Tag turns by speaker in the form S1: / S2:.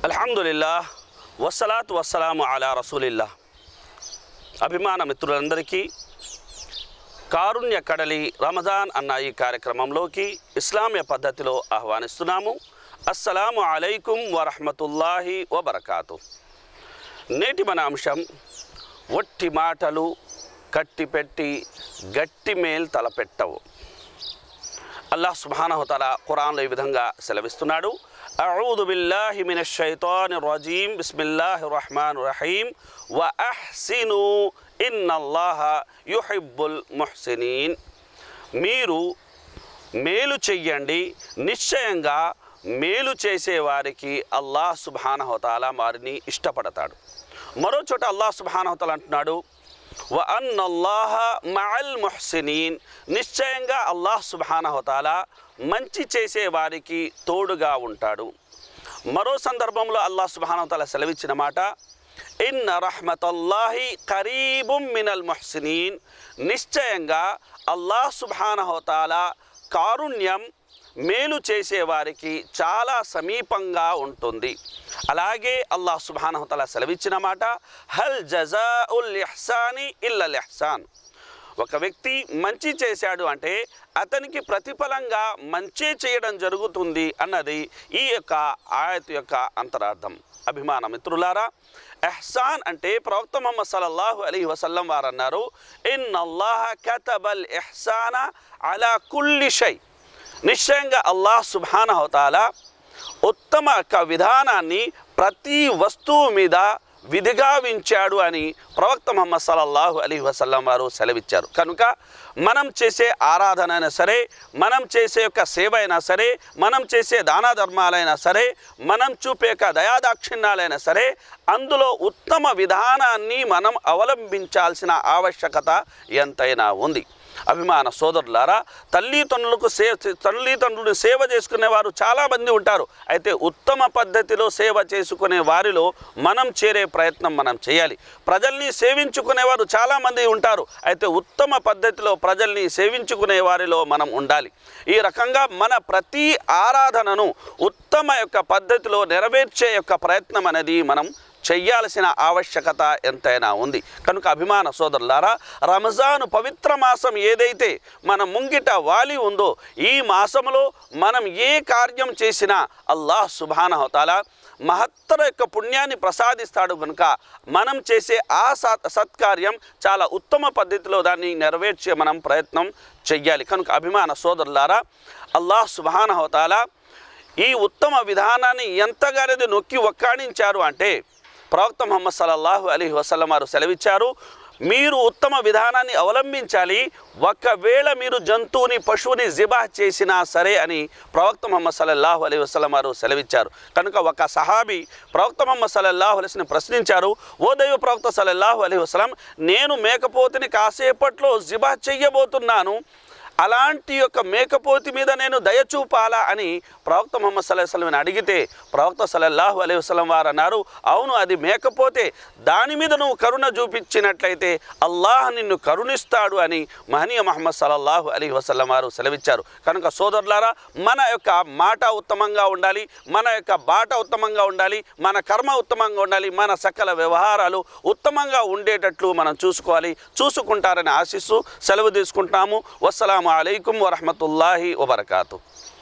S1: అల్హమ్దులిల్లా వస్సలాత్ వస్సలాము అలా రసూలిల్లా అభిమాన మిత్రులందరికీ కారుణ్య కడలి రమజాన్ అన్న ఈ కార్యక్రమంలోకి ఇస్లామీయ పద్ధతిలో ఆహ్వానిస్తున్నాము అస్సలాము అలైకుం వరహమతుల్లాహి వబర్కాతు నేటి మన అంశం ఒట్టి మాటలు కట్టిపెట్టి గట్టి మేల్ తలపెట్టవు అల్లాహ్ సుబ్హానహుతల ఖురాన్లో ఈ విధంగా సెలవిస్తున్నాడు అఊదు బిల్లాహి మినష్ షైతాని రజీం బిస్మిల్లాహి రహమాన్ రహీం వ అహ్సిను ఇన్నల్లాహ యుహిబ్బుల్ ముహ్సినీన్ మీరు మేలు చెయ్యండి నిశ్చయంగా మేలు చేసే వారికి అల్లాహ్ సుబ్హానహుతాల వారిని ఇష్టపడతాడు మరో చోట అల్లాహ్ సుబ్హానహుతాల అంటున్నాడు వ అన్నల్లాహ మఅల్ ముహ్సినీన్ నిశ్చయంగా అల్లాహ్ సుబ్హానహుతాల మంచి చేసే వారికి తోడుగా ఉంటాడు మరో సందర్భంలో అల్లాహ్ సుబ్హానహుతాల సెలవిచ్చిన మాట ఇన్న రహమతల్లాహి కరీబుం మినల్ ముహ్సినీన్ నిశ్చయంగా అల్లాహ్ సుబ్హానహుతాల కారుణ్యం మేలు చేసేవారికి చాలా సమీపంగా ఉంటుంది అలాగే అల్లాహ్ సుబ్హానహుతల సెలవిచ్చిన మాట హల్ జజా ఉల్ ఇహ్సాని ఇల్లల్ ఇహ్సాన్ ఒక వ్యక్తి మంచి చేశాడు అంటే అతనికి ప్రతిఫలంగా మంచి చేయడం జరుగుతుంది అన్నది ఈ యొక్క ఆయత్ యొక్క అంతరార్థం అభిమాన మిత్రులారా ఎహ్సాన్ అంటే ప్రవక్త మొహమ్మద్ సల్లల్లాహు అలీ వసల్లం వారు అన్నారు ఇన్ అల్లాహ కతబల్ ఎహ్సాన అలా కుల్లి షై నిశ్చయంగా అల్లాహ్ సుబ్హానహుతాల ఉత్తమ యొక్క విధానాన్ని ప్రతి వస్తువు మీద విధిగా వించాడు అని ప్రవక్త ముహమ్మద్ సల్లల్లాహు అలీ వసల్లం వారు సెలవిచ్చారు కనుక మనం చేసే ఆరాధన అయినా సరే మనం చేసే యొక్క సేవ అయినా సరే మనం చేసే దాన ధర్మాలైనా సరే మనం చూపే యొక్క దయాదాక్షిణ్యాలైనా సరే అందులో ఉత్తమ విధానాన్ని మనం అవలంబించాల్సిన ఆవశ్యకత ఎంతైనా ఉంది అభిమాన సోదరులారా తల్లిదండ్రులకు సే తల్లిదండ్రులు సేవ చేసుకునే వారు చాలామంది ఉంటారు అయితే ఉత్తమ పద్ధతిలో సేవ చేసుకునే వారిలో మనం చేరే ప్రయత్నం మనం చేయాలి ప్రజల్ని సేవించుకునేవారు చాలామంది ఉంటారు అయితే ఉత్తమ పద్ధతిలో ప్రజల్ని సేవించుకునే వారిలో మనం ఉండాలి ఈ రకంగా మన ప్రతి ఆరాధనను ఉత్తమ యొక్క పద్ధతిలో నెరవేర్చే యొక్క ప్రయత్నం అనేది మనం చెయ్యాల్సిన ఆవశ్యకత ఎంతైనా ఉంది కనుక అభిమాన సోదరులారా రంజాను పవిత్ర మాసం ఏదైతే మన ముంగిట వాలి ఉందో ఈ మాసంలో మనం ఏ కార్యం చేసినా అల్లాహ్ సుబానహతాల మహత్తర యొక్క పుణ్యాన్ని ప్రసాదిస్తాడు కనుక మనం చేసే ఆ సత్ సత్కార్యం చాలా ఉత్తమ పద్ధతిలో దాన్ని నెరవేర్చే మనం ప్రయత్నం చెయ్యాలి కనుక అభిమాన సోదరులారా అల్లాహ్ సుబానహతాల ఈ ఉత్తమ విధానాన్ని ఎంతగానేది నొక్కి ఒక్కాణించారు అంటే ప్రవక్త ముహమ్మద్ సల్లల్లాహు అలీ వసల్లం వారు సెలవిచ్చారు మీరు ఉత్తమ విధానాన్ని అవలంబించాలి ఒకవేళ మీరు జంతువుని పశువుని జిబా చేసినా సరే అని ప్రవక్త ముహమ్మద్ సల్లల్లాహు అలీ వసల్లం వారు సెలవిచ్చారు కనుక ఒక సహాబీ ప్రవక్త ముహమ్మద్ సల్లల్లాహు అలీస్ని ప్రశ్నించారు ఓ దైవ ప్రవక్త సల్లల్లాహు అలీ వసలం నేను మేకపోతుని కాసేపట్లో జిబా చెయ్యబోతున్నాను అలాంటి యొక్క మేకపోతి మీద నేను దయ చూపాలా అని ప్రవక్త ముహమ్మద్ సల్లాహ్ వసలం అడిగితే ప్రవక్త సల్లల్లాహు అలైహి వసలం వారు అన్నారు అవును అది మేకపోతే దాని మీద నువ్వు కరుణ చూపించినట్లయితే అల్లాహ్ నిన్ను కరుణిస్తాడు అని మహనీయ మహమ్మద్ సల్లల్లాహు అలీ వసల్లం వారు సెలవిచ్చారు కనుక సోదరులారా మన యొక్క మాట ఉత్తమంగా ఉండాలి మన యొక్క బాట ఉత్తమంగా ఉండాలి మన కర్మ ఉత్తమంగా ఉండాలి మన సకల వ్యవహారాలు ఉత్తమంగా ఉండేటట్లు మనం చూసుకోవాలి చూసుకుంటారని ఆశిస్తూ సెలవు తీసుకుంటాము వస్సలాము అలైకుం వరహమతుల్లాహి వబర్కాతు